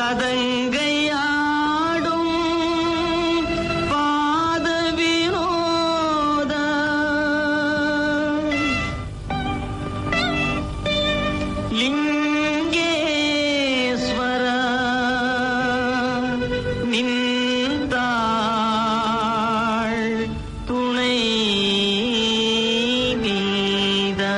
பதங்கையாடும் பாத வினோத லிங்கேஸ்வர நின்றாள் துணை நீதா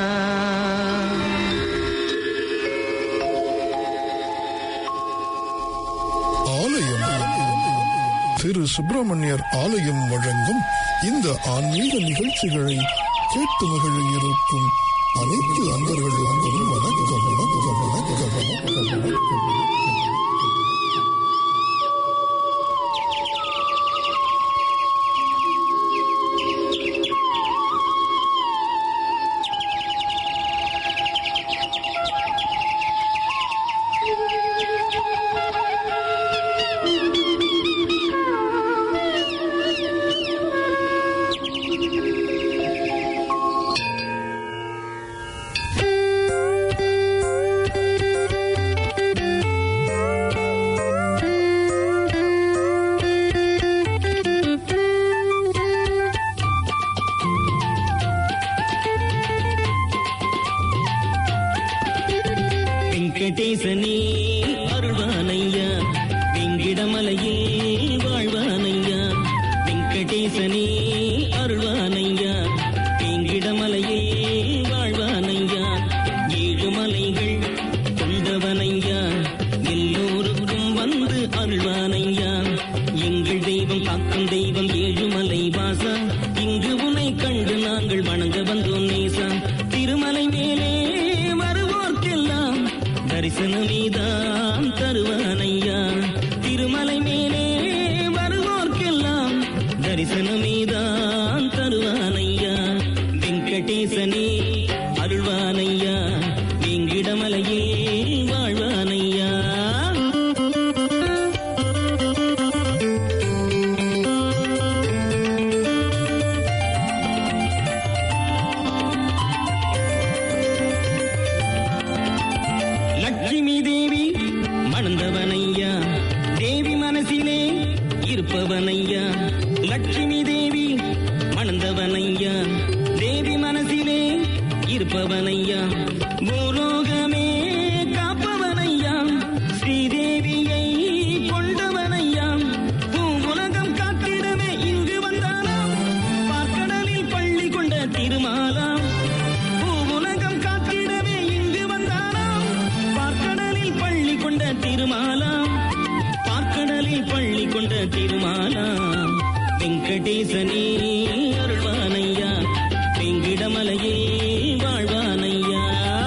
ஆலயம் திரு சுப்பிரமணியர் ஆலயம் வழங்கும் இந்த ஆன்மீக நிகழ்ச்சிகளை கேட்டு மகிழ இருக்கும் அனைத்து அன்பர்களுக்கும் வணக்கம் வணக்கம் வணக்கம் வணக்கம் வணக்கம் வெங்கடேசனே அருள்வானையா வெங்கிடமலையில் வாழ்வானையா வெங்கடேசனே அருள்வானையா வெங்கிடமலையில் வாழ்வானையா ஏழு மலைகள் கொண்டவனையா எல்லோருக்கும் வந்து அருள்வானையா எங்கள் தெய்வம் காக்கும் தெய்வம் ஏழுமலை வாசா இங்கு உனை கண்டு நாங்கள் வணங்க வந்தோம் நேசா திருமலை மேலே வருவோர்க்கெல்லாம் தரிசனமேதான் தருவானையா திருமலை மேலே வருவோர்க்கெல்லாம் தரிசனமேதான் தருவானையா வெங்கடேசனே அருள்வானையா வெங்கிடமலையே வாழ்வானையா லட்சுமி தேவி மணந்தவனையா தேவி மனசிலே இருப்பவனையா லட்சுமி தேவி மணந்தவனையா தேவி மனசிலே இருப்பவனையா பூலோகமே காப்பவனையா ஸ்ரீதேவியை கொண்டவனையா பூவுலகம் காத்திடவே இங்கு வந்தானாம் பார்க்கடலில் பள்ளி கொண்ட திருமாலாம் பூவுலகம் காத்திடவே இங்கு வந்தானாம் பார்க்கடலில் பள்ளி கொண்ட திருமாலாம் பார்க்கடலில் பள்ளி கொண்ட திருமாலாம் வெங்கடேசனே அருள்வானையா வெங்கிடமலையே வாழ்வானையா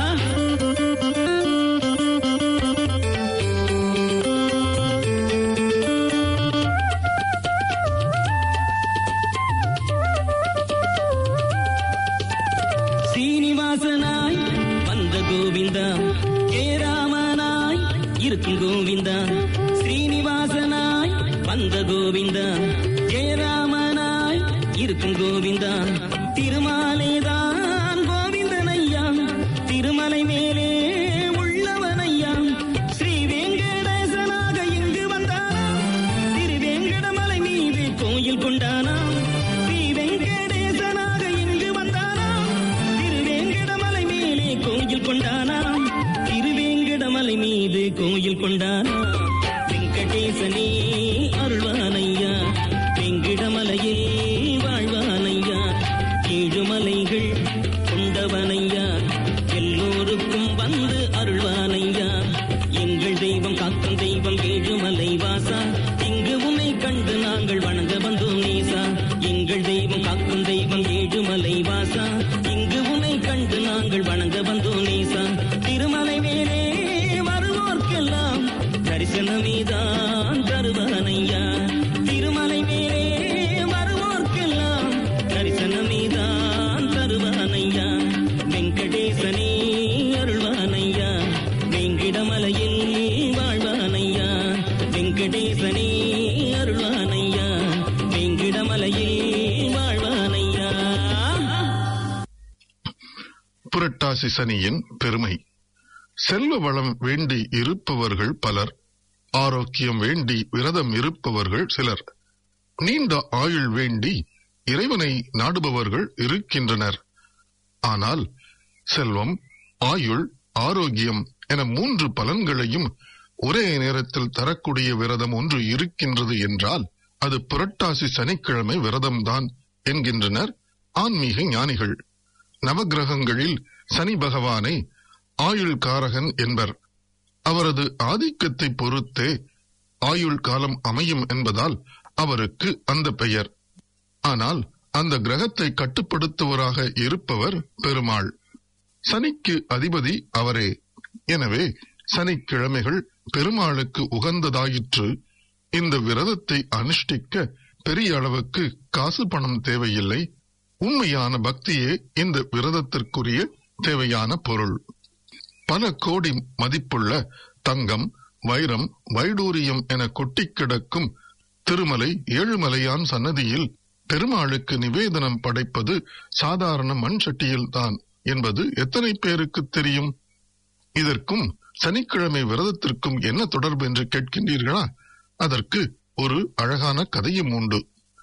சீனிவாசனாய் வந்த கோவிந்தா கேராமனாய் இருக்கும் கோவிந்தா ஸ்ரீனிவாசனாய் வந்த கோவிந்தா ஜெயராமனாய் இருக்கும் கோவிந்தா திருமாலேதான் கோவிந்தனையா திருமலை மேலே உள்ளவனையா ஸ்ரீ வெங்கடேசனாக இங்கு வந்தானாம் திருவேங்கடமலை மீது கோயில் கொண்டானாம் ஸ்ரீ வெங்கடேசனாக இங்கு வந்தானாம் திருவேங்கடமலை மேலே கோயில் கொண்டானாம் திருவேங்கடமலை மீது கோயில் கொண்டானாம் வெங்கடேசனே அருள்வானையா வெங்கிடமலையில் வாழ்வானையா ஏழுமலைகள் கொண்டவனையா எல்லோருக்கும் வந்து அருள்வானையா எங்கள் தெய்வம் காக்கும் தெய்வம் ஏழுமலை வாசா இங்கு உன்னை கண்டு நாங்கள் வணங்க வந்தோம் நேசா எங்கள் தெய்வம் காக்கும் தெய்வம் ஏழுமலை வாசா இங்கு உன்னை கண்டு நாங்கள் வணங்க வந்தோம் நேசா திருமலை மேலே வருவோர்க்கெல்லாம் தரிசனமேதான் தருவானையா திருமலை மேலே வருவோர்க்கெல்லாம் தரிசனமேதான் தருவானையா வெங்கடேசனே அருள்வானையா வெங்கிடமலையில் வாழ்வானையா வெங்கடேசனே அருள்வானையா வெங்கிடமலையில் வாழ்வானையா புரட்டாசி சனியின் பெருமை செல்வ வளம் வேண்டி இருப்பவர்கள் பலர் ஆரோக்கியம் வேண்டி விரதம் இருப்பவர்கள் சிலர் நீண்ட ஆயுள் வேண்டி இறைவனை நாடுபவர்கள் இருக்கின்றனர் ஆனால் செல்வம் ஆயுள் ஆரோக்கியம் என மூன்று பலன்களையும் ஒரே நேரத்தில் தரக்கூடிய விரதம் ஒன்று இருக்கின்றது என்றால் அது புரட்டாசி சனிக்கிழமை விரதம்தான் என்கின்றனர் ஆன்மீக ஞானிகள் நவக்கிரகங்களில் சனி பகவானை ஆயுள் காரகன் என்பர் அவரது ஆதிக்கத்தை பொறுத்தே ஆயுள் காலம் அமையும் என்பதால் அவருக்கு அந்த பெயர் ஆனால் அந்த கிரகத்தை கட்டுப்படுத்துவராக இருப்பவர் பெருமாள் சனிக்கு அதிபதி அவரே எனவே சனிக்கிழமைகள் பெருமாளுக்கு உகந்ததாயிற்று இந்த விரதத்தை அனுஷ்டிக்க பெரிய அளவுக்கு காசு பணம் தேவையில்லை உண்மையான பக்தியே இந்த விரதத்திற்குரிய தேவையான பொருள் பல கோடி மதிப்புள்ள தங்கம் வைரம் வைடூரியம் என கொட்டிக் கிடக்கும் திருமலை ஏழுமலையான் சன்னதியில் பெருமாளுக்கு நிவேதனம் படைப்பது சாதாரண மண் சட்டியில்தான் என்பது எத்தனை பேருக்கு தெரியும் இதற்கும் சனிக்கிழமை விரதத்திற்கும் என்ன தொடர்பு என்று கேட்கின்றீர்களா அதற்கு ஒரு அழகான கதையும் உண்டு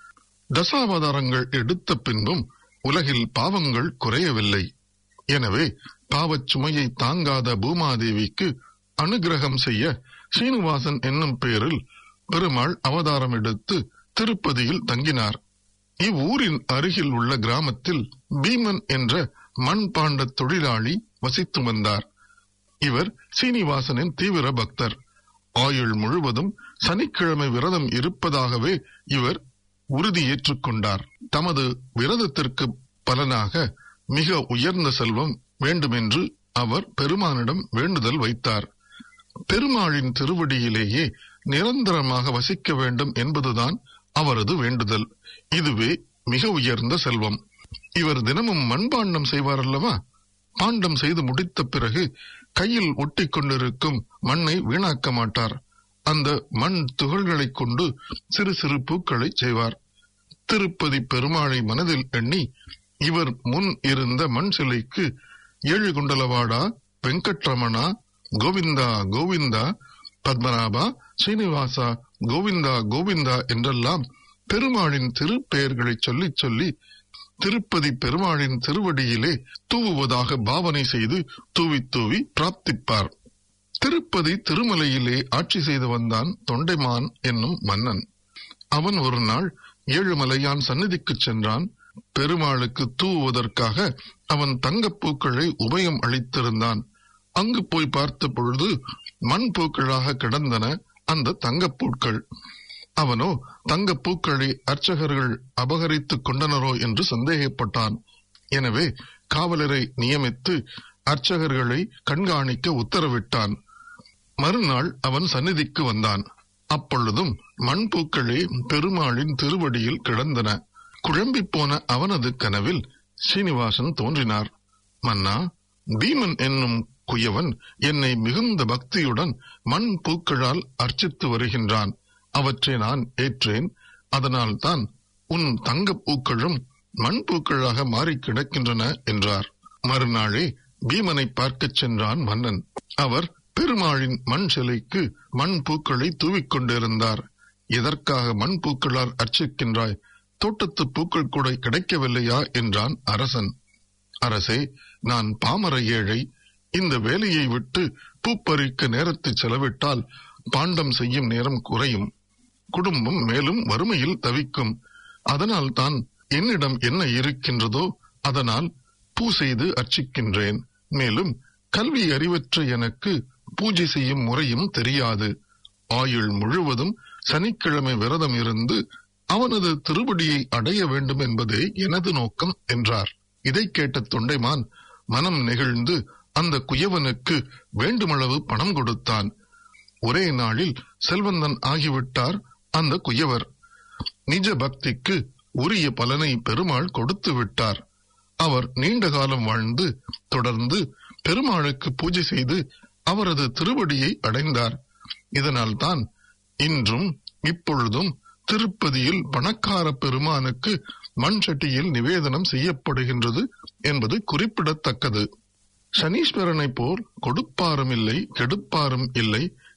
தசாவதாரங்கள் எடுத்த பின்பும் உலகில் பாவங்கள் குறையவில்லை எனவே பாவச் சுமையை தாங்காத பூமாதேவிக்கு அனுகிரகம் செய்ய சீனிவாசன் என்னும் பெயரில் பெருமாள் அவதாரம் எடுத்து திருப்பதியில் தங்கினார் இவ்வூரின் அருகில் உள்ள கிராமத்தில் பீமன் என்ற மண்பாண்ட தொழிலாளி வசித்து வந்தார் இவர் சீனிவாசனின் தீவிர பக்தர் ஆயுள் முழுவதும் சனிக்கிழமை விரதம் இருப்பதாகவே இவர் உறுதி ஏற்றுக்கொண்டார் தமது விரதத்திற்கு பலனாக மிக உயர்ந்த செல்வம் வேண்டுமென்று அவர் பெருமானிடம் வேண்டுதல் வைத்தார் பெருமாளின் திருவடியிலேயே நிரந்தரமாக வசிக்க வேண்டும் என்பதுதான் அவரது வேண்டுதல் இதுவே மிக உயர்ந்த செல்வம் இவர் தினமும் மண்பாண்டம் செய்வார் அல்லவா பாண்டம் செய்து முடித்த பிறகு கையில் ஒட்டி கொண்டிருக்கும் மண்ணை வீணாக்க மாட்டார் அந்த மண் துகள்களைக் கொண்டு சிறு சிறு பூக்களை செய்வார் திருப்பதி பெருமாளை மனதில் எண்ணி இவர் முன் இருந்த மண் சிலைக்கு ஏழு குண்டலவாடா வெங்கட்ரமணா கோவிந்தா கோவிந்தா பத்மநாபா ஸ்ரீனிவாசா கோவிந்தா கோவிந்தா என்றெல்லாம் பெருமாளின் திருப்பெயர்களை சொல்லிச் சொல்லி திருப்பதி பெருமாளின் திருவடியிலே தூவுவதாக பாவனை செய்து தூவி தூவி பிரார்த்திப்பார் திருப்பதி திருமலையிலே ஆட்சி செய்து வந்தான் தொண்டைமான் என்னும் மன்னன் அவன் ஒரு நாள் ஏழுமலையான் சந்நிதிக்குச் சென்றான் பெருமாளுக்கு தூவுவதற்காக அவன் தங்கப் பூக்களை உபயம் அளித்திருந்தான் அங்கு போய் பார்த்த பொழுது மண் பூக்களாக கிடந்தன அந்த தங்கப் பூக்கள் அவனோ தங்கப் பூக்களை அர்ச்சகர்கள் அபகரித்துக் கொண்டனரோ என்று சந்தேகப்பட்டான் எனவே காவலரை நியமித்து அர்ச்சகர்களை கண்காணிக்க உத்தரவிட்டான் மறுநாள் அவன் சந்நிதிக்கு வந்தான் அப்பொழுதும் மண் பூக்களே பெருமாளின் திருவடியில் கிடந்தன குழம்பிப் போன அவனது கனவில் சீனிவாசன் தோன்றினார் மன்னா பீமன் என்னும் குயவன் என்னை மிகுந்த பக்தியுடன் மண் பூக்களால் அர்ச்சித்து வருகின்றான் அவற்றை நான் ஏற்றேன் அதனால் தான் உன் தங்கப் பூக்களும் மண் பூக்களாக மாறி கிடக்கின்றன என்றார் மறுநாளே பீமனை பார்க்கச் சென்றான் மன்னன் அவர் பெருமாளின் மண் சிலைக்கு மண் பூக்களை தூவிக் கொண்டிருந்தார் எதற்காக மண் பூக்களால் அர்ச்சிக்கின்றாய் தோட்டத்து பூக்கள் கூட கிடைக்கவில்லையா என்றான் அரசன் அரசே நான் பாமர ஏழை இந்த வேலையை விட்டு பூப்பறிக்க நேரத்தை செலவிட்டால் பாண்டம் செய்யும் நேரம் குறையும் குடும்பம் மேலும் வறுமையில் தவிக்கும் அதனால் தான் என்னிடம் என்ன இருக்கின்றதோ அதனால் பூ செய்து அர்ச்சிக்கின்றேன் மேலும் கல்வி அறிவற்ற எனக்கு பூஜை செய்யும் முறையும் தெரியாது ஆயுள் முழுவதும் சனிக்கிழமை விரதம் இருந்து அவனது திருவடியை அடைய வேண்டும் என்பதே எனது நோக்கம் என்றார் இதை கேட்ட தொண்டைமான் மனம் நெகிழ்ந்து அந்த குயவனுக்கு வேண்டுமளவு பணம் கொடுத்தான் ஒரே நாளில் செல்வந்தன் ஆகிவிட்டார் அந்த குயவர் நிஜ பக்திக்கு உரிய பலனை பெருமாள் கொடுத்து விட்டார் அவர் நீண்ட காலம் வாழ்ந்து தொடர்ந்து பெருமாளுக்கு பூஜை செய்து அவரது திருவடியை அடைந்தார் இதனால் தான் இன்றும் இப்பொழுதும் திருப்பதியில் பணக்கார பெருமானுக்கு மண் சட்டியில் நிவேதனம் செய்யப்படுகின்றது என்பது குறிப்பிடத்தக்கது சனீஸ்வரனை போல் கொடுப்பாரும் இல்லை கெடுப்பாரும் இல்லை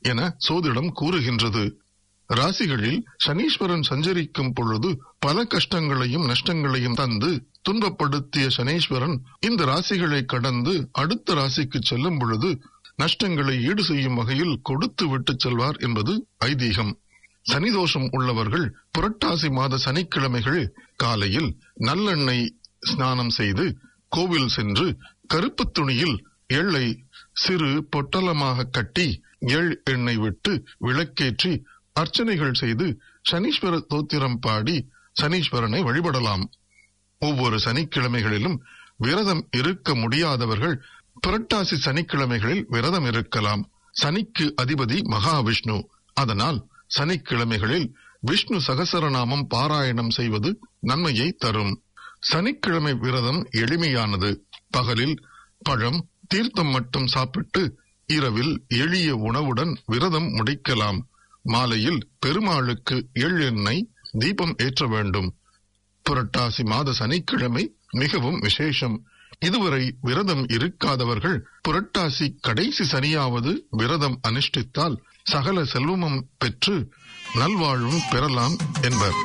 என சோதிடம் கூறுகின்றது ராசிகளில் சனீஸ்வரன் சஞ்சரிக்கும் பொழுது பல கஷ்டங்களையும் நஷ்டங்களையும் தந்து துன்பப்படுத்திய சனீஸ்வரன் இந்த ராசிகளை கடந்து அடுத்த ராசிக்கு செல்லும் பொழுது நஷ்டங்களை ஈடு செய்யும் வகையில் கொடுத்து விட்டு செல்வார் என்பது ஐதீகம் சனிதோஷம் உள்ளவர்கள் புரட்டாசி மாத சனிக்கிழமைகள் காலையில் நல்லெண்ணெய் ஸ்நானம் செய்து கோவில் சென்று கருப்பு துணியில் எள்ளை சிறு பொட்டலமாக கட்டி எள் எண்ணெய் விட்டு விளக்கேற்றி அர்ச்சனைகள் செய்து சனீஸ்வர தோத்திரம் பாடி சனீஸ்வரனை வழிபடலாம் ஒவ்வொரு சனிக்கிழமைகளிலும் விரதம் இருக்க முடியாதவர்கள் புரட்டாசி சனிக்கிழமைகளில் விரதம் இருக்கலாம் சனிக்கு அதிபதி மகாவிஷ்ணு அதனால் சனிக்கிழமைகளில் விஷ்ணு சகசரநாமம் பாராயணம் செய்வது நன்மையை தரும் சனிக்கிழமை விரதம் எளிமையானது பகலில் பழம் தீர்த்தம் மட்டும் சாப்பிட்டு இரவில் எளிய உணவுடன் விரதம் முடிக்கலாம் மாலையில் பெருமாளுக்கு எள் எண்ணெய் தீபம் ஏற்ற வேண்டும் புரட்டாசி மாத சனிக்கிழமை மிகவும் விசேஷம் இதுவரை விரதம் இருக்காதவர்கள் புரட்டாசி கடைசி சனியாவது விரதம் அனுஷ்டித்தால் சகல செல்வமும் பெற்று நல்வாழ்வும் பெறலாம் என்பர்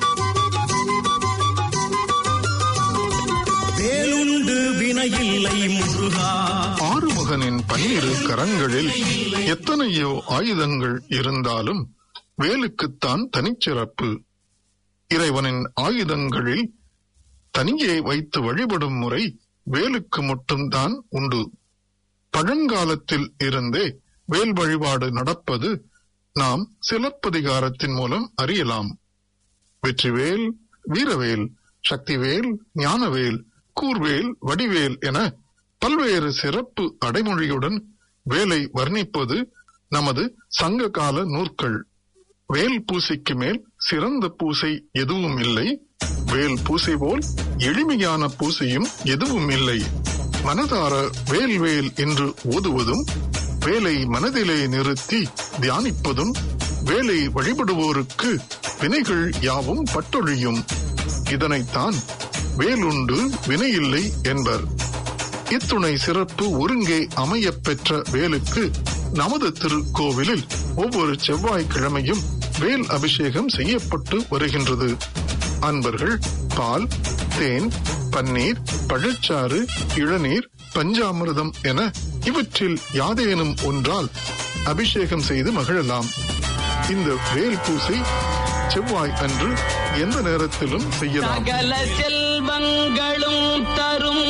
வேலுண்டு வினையில்லை முருகா ஆறுமுகனின் பன்னிரு கரங்களில் எத்தனையோ ஆயுதங்கள் இருந்தாலும் வேலுக்குத்தான் தனிச்சிறப்பு இறைவனின் ஆயுதங்களில் தனியே வைத்து வழிபடும் முறை வேலுக்கு மட்டும்தான் உண்டு பழங்காலத்தில் இருந்தே வேல் வழிபாடு நடப்பது நாம் சிலப்பதிகாரத்தின் மூலம் அறியலாம் வெற்றிவேல் வீரவேல் சக்திவேல் ஞானவேல் கூர்வேல் வடிவேல் என பல்வேறு சிறப்பு அடைமொழியுடன் வேலை வர்ணிப்பது நமது சங்க கால நூற்கள் வேல் பூசைக்கு மேல் சிறந்த பூசை எதுவும் இல்லை வேல் பூசை போல் எளிமையான பூசையும் எதுவும் இல்லை மனதார வேல் வேல் என்று ஓதுவதும் வேலை மனதிலே நிறுத்தி தியானிப்பதும் வேலை வழிபடுவோருக்கு வினைகள் யாவும் பட்டொழியும் இதனைத்தான் வேலுண்டு வினையில்லை என்பர் இத்துணை சிறப்பு ஒருங்கே அமையப் பெற்ற வேலுக்கு நமது திருக்கோவிலில் ஒவ்வொரு செவ்வாய்க்கிழமையும் வேல் அபிஷேகம் செய்யப்பட்டு வருகின்றது அன்பர்கள் பால் தேன் பன்னீர் பழச்சாறு இளநீர் பஞ்சாமிர்தம் என இவற்றில் யாதேனும் ஒன்றால் அபிஷேகம் செய்து மகிழலாம் இந்த வேல் பூசை செவ்வாய் அன்று எந்த நேரத்திலும் செய்யலாம் சகல செல்வங்களும் தரும்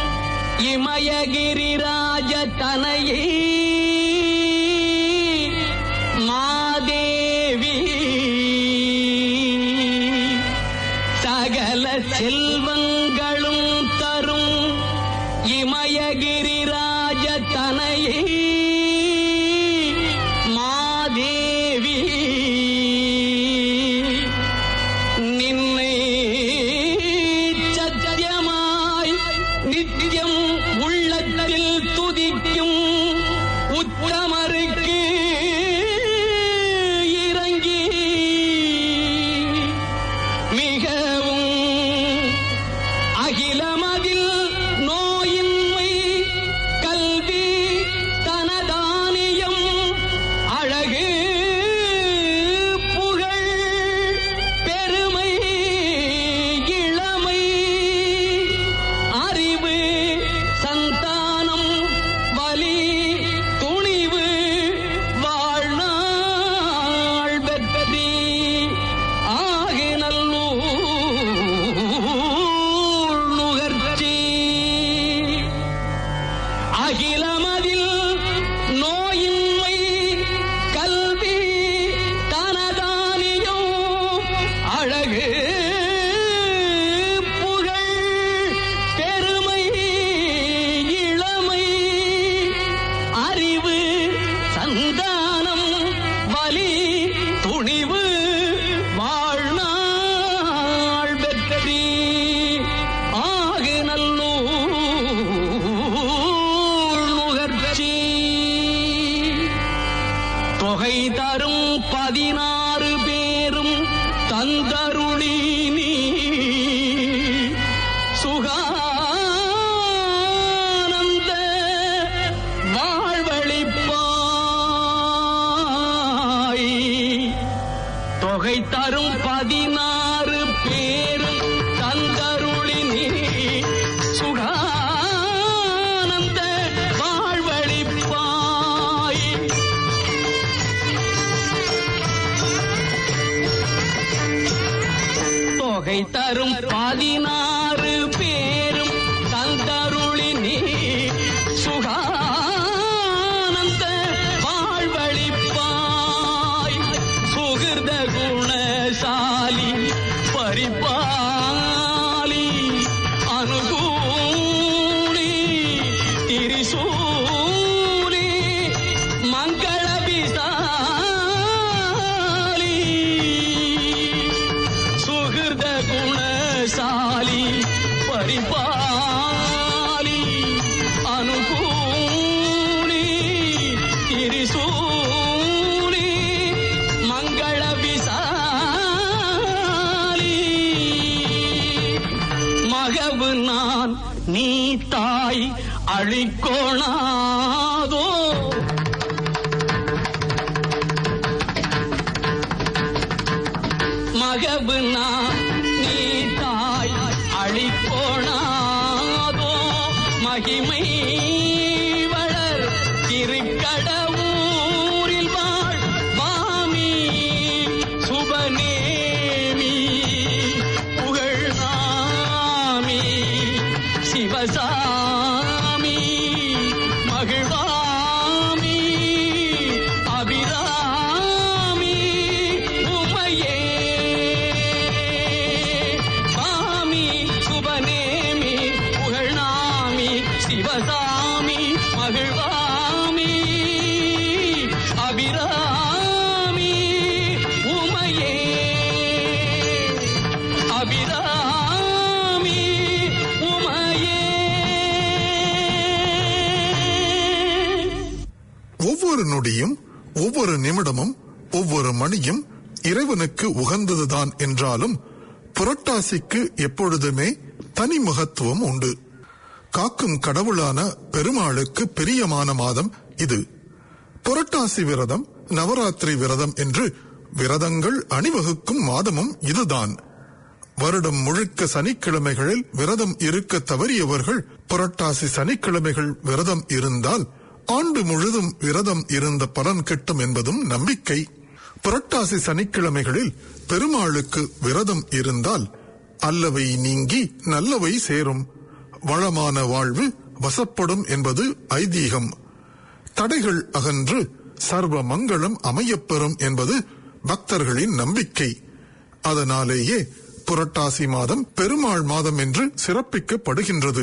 இமயகிரிராஜ தனையே மாதேவி சகல செல்வங்களும் தரும் இமயகிரிராஜ தனையே மாதேவி நின்னை சத்தியமாய் நித்தியம் உள்ளத்தில் துதிக்கும் உத்தமருக்கு இறங்கி மிகவும் அகிலமதில் நோயின்மை கல்வி தனதானியம் அழகு புகழ் பெருமை இளமை அறிவு சந்தானம் வலி துணிவு வாழ்நாள் வெற்றி ஆகு நல்லூர் நுகர்ச்சி அகிலமதில் நோயின்மை கல்வி தனதானியோ அழகு புகழ் பெருமை இளமை அறிவு சந்தானம் வலி துணிவு வாழ்நாள் வெற்றி ஆகு நல்லூர் நுகர்ச்சி தொகை தரும் பதினாறு பேரும் தந்தருளி நீ சுகானந்த வாழ்வழிப்பாய் தொகை தரும் பதினாறு பேரும் தந்தருளி நீ சுகானந்த வாழ்வழிப்பாய் தொகை தரும் பதினாறு பேரும் தந்தருளி நீ சுகானந்த வாழ்வழிப்பாய் சுகிர்த குணசாலி பரிபாலி அனுகூலி திரிசூலி மங்கள சுகிருத குணசாலி பரிபாலி அனுகூலி திரிசூலி மங்கள விசாலி மகவு நான் நீ தாய் அழிக்கோணாதோ மகவு நான் நீ தாய் அழிக்கோணாதோ மகிமை வளர் திருக்கடவூரில் வாழ் வாமி சுபநேமி புகழ்நாமி சிவசாமி மகிழ்வாமி அபிராமி உமையே சாமி சுபநேமி புகழ்நாமி சிவசாமி மகிழ்வாமி அபிராமி உமையே அபிராமி உமையே ஒவ்வொரு நொடியும் ஒவ்வொரு நிமிடமும் ஒவ்வொரு மணியும் இறைவனுக்கு உகந்ததுதான் என்றாலும் புரட்டாசிக்கு எப்பொழுதுமே தனி மகத்துவம் உண்டு காக்கும் கடவுளான பெருமாளுக்கு பிரியமான மாதம் இது புரட்டாசி விரதம் நவராத்திரி விரதம் என்று விரதங்கள் அணிவகுக்கும் மாதமும் இதுதான் வருடம் முழுக்க சனிக்கிழமைகளில் விரதம் இருக்க தவறியவர்கள் புரட்டாசி சனிக்கிழமைகள் விரதம் இருந்தால் ஆண்டு முழுதும் விரதம் இருந்த பலன் கிட்டும் என்பதும் நம்பிக்கை புரட்டாசி சனிக்கிழமைகளில் பெருமாளுக்கு விரதம் இருந்தால் அல்லவை நீங்கி நல்லவை சேரும் வளமான வாழ்வு வசப்படும் என்பது ஐதீகம் தடைகள் அகன்று சர்வ மங்களம் அமையப்பெறும் என்பது பக்தர்களின் நம்பிக்கை அதனாலேயே புரட்டாசி மாதம் பெருமாள் மாதம் என்று சிறப்பிக்கப்படுகின்றது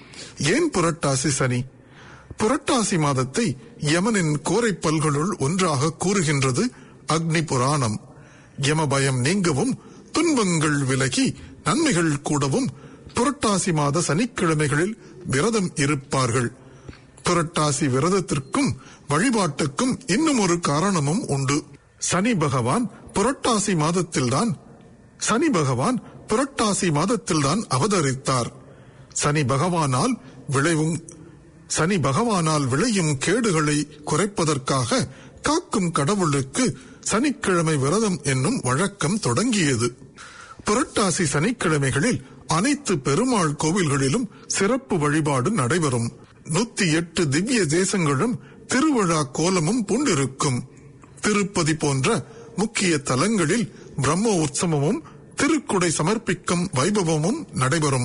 ஏன் புரட்டாசி சனி புரட்டாசி மாதத்தை யமனின் கோரை பல்களுள் ஒன்றாக கூறுகின்றது அக்னி புராணம் யம பயம் நீங்கவும் துன்பங்கள் விலகி நன்மைகள் கூடவும் புரட்டாசி மாத சனிக்கிழமைகளில் விரதம் இருப்பார்கள் புரட்டாசி விரதத்திற்கும் வழிபாட்டுக்கும் இன்னும் ஒரு காரணமும் உண்டு சனி பகவான் புரட்டாசி மாதத்தில்தான் சனி பகவான் புரட்டாசி மாதத்தில்தான் அவதரித்தார் சனி பகவானால் விளைவும் சனி பகவானால் விளையும் கேடுகளை குறைப்பதற்காக காக்கும் கடவுளுக்கு சனிக்கிழமை விரதம் என்னும் வழக்கம் தொடங்கியது புரட்டாசி சனிக்கிழமைகளில் அனைத்து பெருமாள் கோவில்களிலும் சிறப்பு வழிபாடு நடைபெறும் நூத்தி எட்டு திவ்ய தேசங்களும் திருவிழா கோலமும் பூண்டிருக்கும் திருப்பதி போன்ற முக்கிய தலங்களில் பிரம்ம உற்சவமும் திருக்குடை சமர்ப்பிக்கும் வைபவமும் நடைபெறும்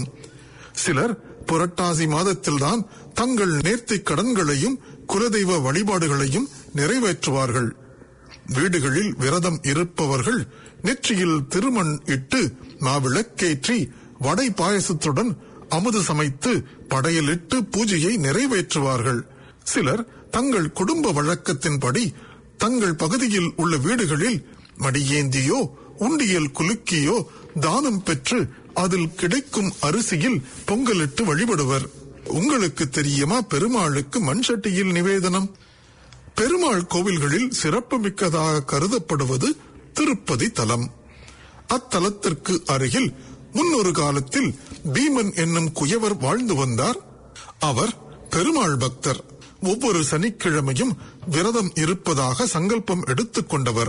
சிலர் புரட்டாசி மாதத்தில்தான் தங்கள் நேர்த்திக் கடன்களையும் குலதெய்வ வழிபாடுகளையும் நிறைவேற்றுவார்கள் வீடுகளில் விரதம் இருப்பவர்கள் நெற்றியில் திருமண் இட்டு மாவிளக்கேற்றி வடை பாயசத்துடன் அமுது சமைத்து படையலிட்டு பூஜையை நிறைவேற்றுவார்கள் சிலர் தங்கள் குடும்ப வழக்கத்தின்படி தங்கள் பகுதியில் உள்ள வீடுகளில் மடியேந்தியோ உண்டியல் குலுக்கியோ தானம் பெற்று அதில் கிடைக்கும் அரிசியில் பொங்கலிட்டு வழிபடுவர் உங்களுக்கு தெரியுமா பெருமாளுக்கு மண் சட்டியில் நிவேதனம் பெருமாள் கோவில்களில் சிறப்புமிக்கதாக கருதப்படுவது திருப்பதி தலம் அத்தலத்திற்கு அருகில் முன்னொரு காலத்தில் பீமன் என்னும் குயவர் வாழ்ந்து வந்தார் அவர் பெருமாள் பக்தர் ஒவ்வொரு சனிக்கிழமையும் விரதம் இருப்பதாக சங்கல்பம் எடுத்துக் கொண்டவர்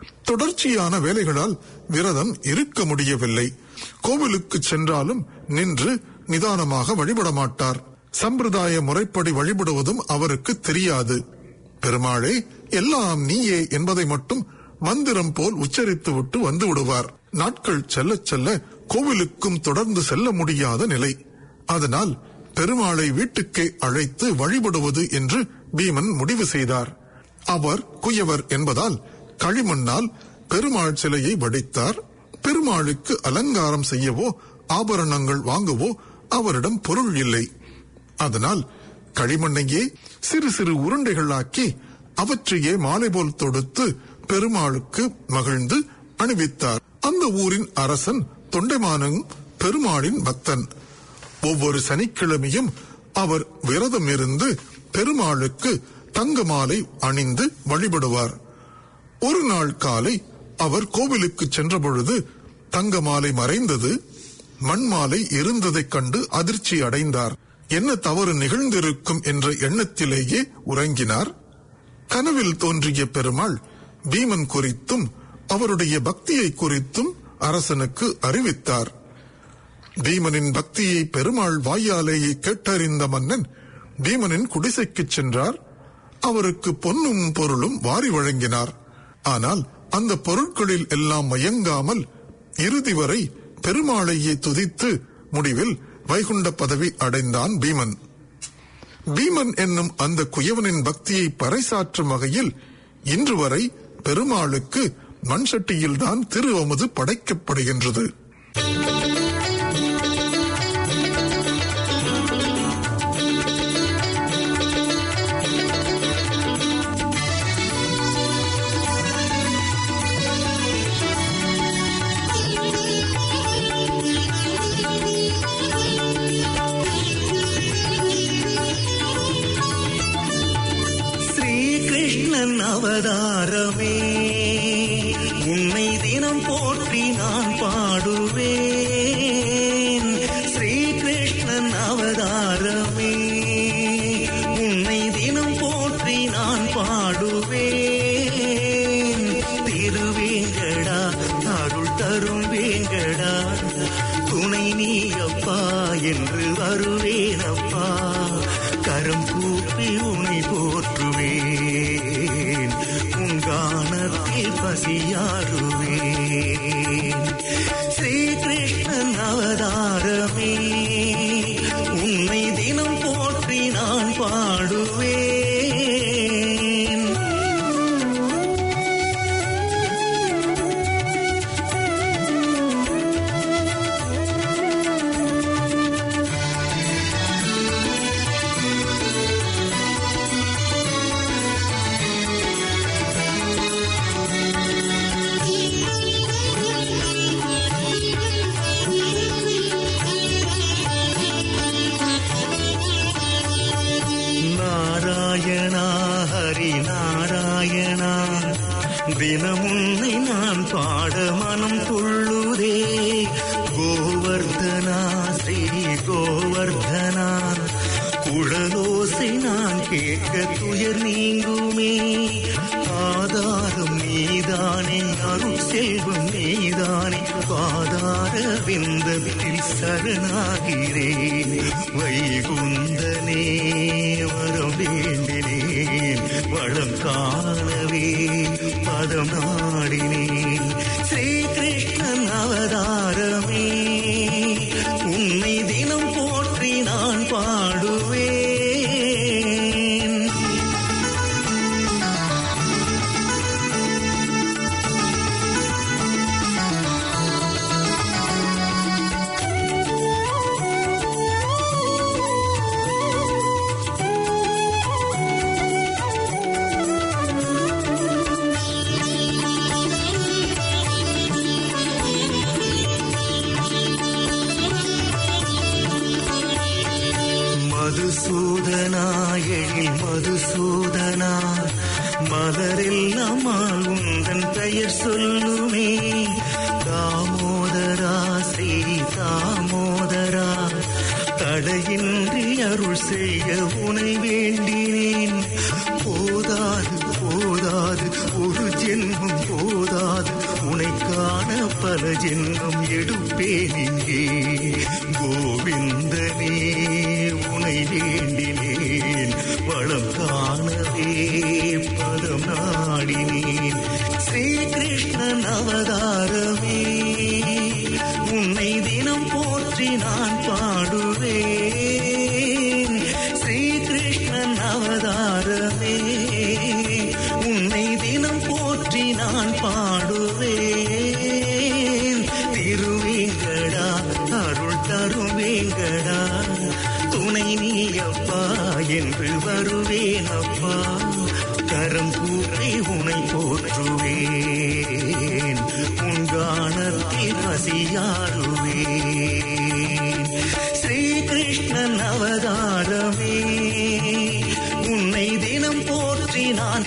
தொடர்ச்சியான வேலைகளால் விரதம் இருக்க முடியவில்லை கோவிலுக்கு சென்றாலும் நின்று நிதானமாக வழிபட மாட்டார் சம்பிரதாய முறைப்படி வழிபடுவதும் அவருக்கு தெரியாது பெருமாளே எல்லாம் நீயே என்பதை மட்டும் மந்திரம் போல் உச்சரித்து விட்டு வந்து விடுவார் நாட்கள் செல்ல செல்ல கோவிலுக்கும் தொடர்ந்து செல்ல முடியாத நிலை அதனால் பெருமாளை வீட்டுக்கே அழைத்து வழிபடுவது என்று பீமன் முடிவு செய்தார் அவர் குயவர் என்பதால் களிமண்ணால் பெருமாள் சிலையை வடித்தார் பெருமாளுக்கு அலங்காரம் செய்யவோ ஆபரணங்கள் வாங்கவோ அவரிடம் பொருள் இல்லை அதனால் களிமண்ணையே சிறு சிறு உருண்டைகளாக்கி அவற்றையே மாலை போல் தொடுத்து பெருமாளுக்கு மகிழ்ந்து அணிவித்தார் அந்த ஊரின் அரசன் தொண்டைமானும் பெருமாளின் பக்தன் ஒவ்வொரு சனிக்கிழமையும் அவர் விரதம் இருந்து பெருமாளுக்கு தங்க மாலை அணிந்து வழிபடுவார் ஒரு நாள் காலை அவர் கோவிலுக்கு சென்றபொழுது தங்க மாலை மறைந்தது மண் மாலை இருந்ததைக் கண்டு அதிர்ச்சி அடைந்தார் என்ன தவறு நிகழ்ந்திருக்கும் என்ற எண்ணத்திலேயே உறங்கினார் கனவில் தோன்றிய பெருமாள் பீமன் குறித்தும் அவருடைய பக்தியை குறித்தும் அரசனுக்கு அறிவித்தார் பீமனின் பக்தியை பெருமாள் வாயாலேயே கேட்டறிந்த மன்னன் பீமனின் குடிசைக்குச் சென்றார் அவருக்கு பொன்னும் பொருளும் வாரி வழங்கினார் ஆனால் அந்த பொருட்களில் எல்லாம் மயங்காமல் இறுதி வரை பெருமாளையே துதித்து முடிவில் வைகுண்ட பதவி அடைந்தான் பீமன் பீமன் என்னும் அந்த குயவனின் பக்தியை பறைசாற்றும் வகையில் இன்று வரை பெருமாளுக்கு மண் சட்டியில்தான் திரு அமுது படைக்கப்படுகின்றது ஸ்ரீகிருஷ்ணன் அவதாரமே உன்னை தினம் போற்றி நான் பாடுவேன் ஸ்ரீகிருஷ்ணன் அவதாரமே உன்னை தினம் போற்றி நான் பாடுவேன் திருவேங்கடா அருள் தரும் வேங்கடா துணை நீ அப்பா என்று வருவேனப்பா கரம் கூப்பி உனை போற்றுவேன் உன் கானத்தில் பசியாறுவேன் ஸ்ரீகிருஷ்ணன் அவதாரமே உன்னை தினம் போற்றி நான் பாடுவேன் நாராயணா ஹரி நாராயணா தினமுன்னை நான் பாட மனம் துள்ளுதே கோவர்தனா ஸ்ரீ கோவர்தனா குழலோசை நான் கேட்க துயர் நீங்குமே ஆதாரம் நீதானே அருள் செல்வம் நீதானே பாதார விந்தத்தில் சரணாகிறேன் வைகுந்தனே வரம் வேண்டினேன் வளம் காணவே பதம் நாடினேன் ஸ்ரீகிருஷ்ணன் அவதாரமே உன்னை தினம் போற்றி நான் பாடுவேன் மதுசூதனா எழில் மதுசூதனா மலரெல்லாம் உந்தன் பெயர் சொல்லுமே தாமோதரா ஸ்ரீ தாமோதரா தடையின்றி அருள் செய்ய உனை வேண்டினேன் போதாது போதாது ஒரு ஜென்மம் போதாது பல ஜென்மம் எடுப்பேன் இங்கே கோவிந்தனே உனை வேண்டினேன் வளம் காணவே பதம் நாடினேன் ஸ்ரீகிருஷ்ணன் அவதாரமே உன்னை தினம் போற்றி நான் பாடுவேன் ஸ்ரீகிருஷ்ணன் அவதாரமே உன்னை தினம் போற்றி நான் பாடுவேன் திருவேங்கடா அருள் தரும் வேங்கடா துணை நீயப்பா என்று வருவேன் அப்பா கரம் கூப்பி உனை போற்றுவேன் உன் காணத்தில் பசியாருவேன் ஸ்ரீகிருஷ்ணன் அவதாரமே உன்னை தினம் போற்றி நான்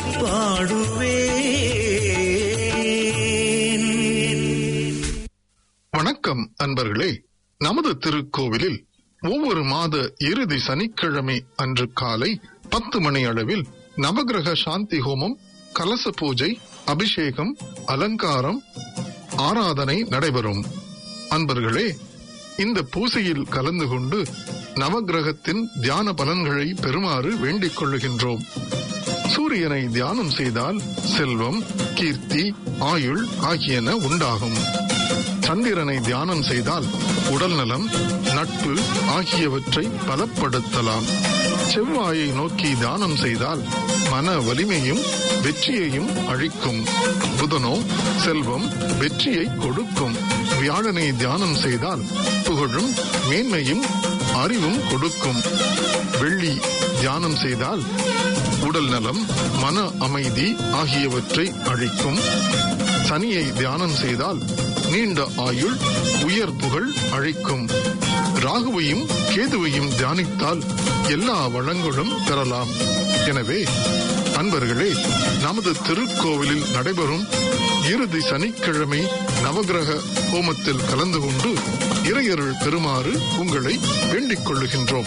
பாடுவேன் வணக்கம் அன்பர்களே நமது திருக்கோவிலில் ஒவ்வொரு மாத இறுதி சனிக்கிழமை அன்று காலை பத்து மணி அளவில் நவகிரக சாந்தி ஹோமம் கலச பூஜை அபிஷேகம் அலங்காரம் ஆராதனை நடைபெறும் அன்பர்களே இந்த பூசையில் கலந்து கொண்டு நவகிரகத்தின் தியான பலன்களை பெறுமாறு வேண்டிக் கொள்ளுகின்றோம் சூரியனை தியானம் செய்தால் செல்வம் கீர்த்தி ஆயுள் ஆகியன உண்டாகும் சந்திரனை தியானம் செய்தால் உடல் நலம் நட்பு ஆகியவற்றை பலப்படுத்தலாம் செவ்வாயை நோக்கி தியானம் செய்தால் மன வலிமையும் வெற்றியையும் அழிக்கும் புதனோ செல்வம் வெற்றியை கொடுக்கும் வியாழனை தியானம் செய்தால் புகழும் மேன்மையும் அறிவும் கொடுக்கும் வெள்ளி தியானம் செய்தால் உடல் நலம் மன அமைதி ஆகியவற்றை அழிக்கும் சனியை தியானம் செய்தால் நீண்ட ஆயுள் உயர் புகழ் அழிக்கும் ராகுவையும் கேதுவையும் தியானித்தால் எல்லா வளங்களும் பெறலாம் எனவே அன்பர்களே நமது திருக்கோவிலில் நடைபெறும் இறுதி சனிக்கிழமை நவகிரக ஹோமத்தில் கலந்து கொண்டு இறையருள் பெறுமாறு உங்களை வேண்டிக் கொள்ளுகின்றோம்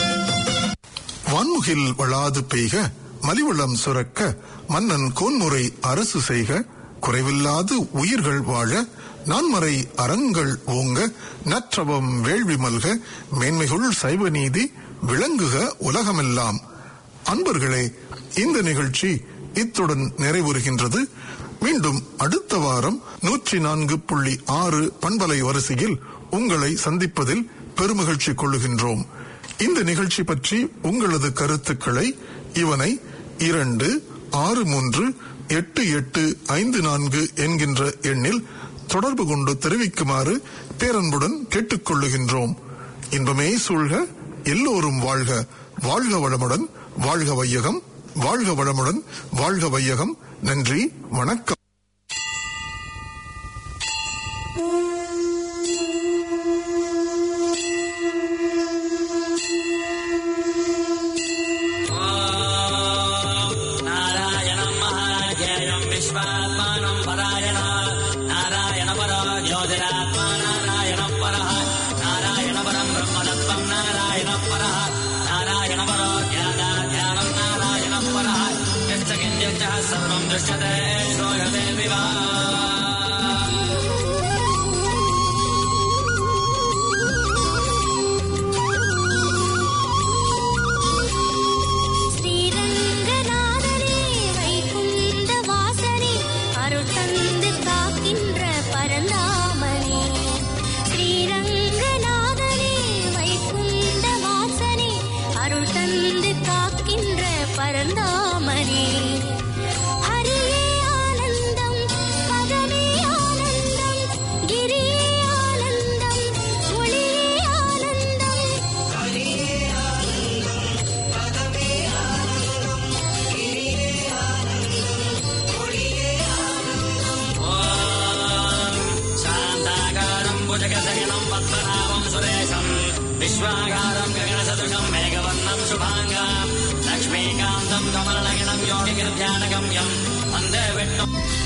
வான்முகில் வளாது பெய்க மலிவளம் சுரக்க மன்னன் கோன்முறை அரசு செய்க குறைவில்லாது உயிர்கள் வாழ நான்மறை அறங்கள் ஓங்க நற்றவம் வேள்வி மல்க மேன்மைகுள் சைவ நீதி விளங்குக உலகமெல்லாம் அன்பர்களே இந்த நிகழ்ச்சி இத்துடன் நிறைவுறுகின்றது மீண்டும் அடுத்த வாரம் நூற்றி நான்கு புள்ளி ஆறு பண்பலை வரிசையில் உங்களை சந்திப்பதில் பெருமகிழ்ச்சி கொள்ளுகின்றோம் இந்த நிகழ்ச்சி பற்றி உங்களது கருத்துக்களை இவனை இரண்டு ஆறு மூன்று எட்டு எட்டு ஐந்து நான்கு என்கின்ற எண்ணில் தொடர்பு கொண்டு தெரிவிக்குமாறு பேரன்புடன் கேட்டுக்கொள்ளுகின்றோம் இன்பமே சூழ்க எல்லோரும் வாழ்க வாழ்க வளமுடன் வாழ்க வையகம் வாழ்க வளமுடன் வாழ்க வையகம் நன்றி வணக்கம் नारायणम् महाजेयम् विश्वात्मानम् परायण नारायण परो ज्योतिरात्मा नारायणः परः नारायण परम् ब्रह्मदत्तम् नारायणः परः नारायण परो ज्ञानाध्यानम् नारायणः परः यश्च किञ्चित् सर्वम् दृश्यते श्रूयते विवा ஸ்ரீரங்கநாதனே வைகுந்த வாசனே அருள் தந்து காக்கின்ற பரந்தாமனே ஸ்ரீரங்கநாதனே வைகுந்த வாசனே அருள் தந்து காக்கின்ற பரந்தாமனே ஹரியே ஆனந்தம் பதமே ஆனந்தம் கிரியே ஆனந்தம் ஒளியே ஆனந்தம் शान्ताकारम् भुजगशयनम् पद्मनाभम् सुरेशम् विश्वाकारम् गगनसदृशम् मेघवर्णम् शुभाङ्गाम् लक्ष्मीकान्तम् कमलनगिनम् योगिगिर्ध्यानगम्यम् वन्दे विष्णु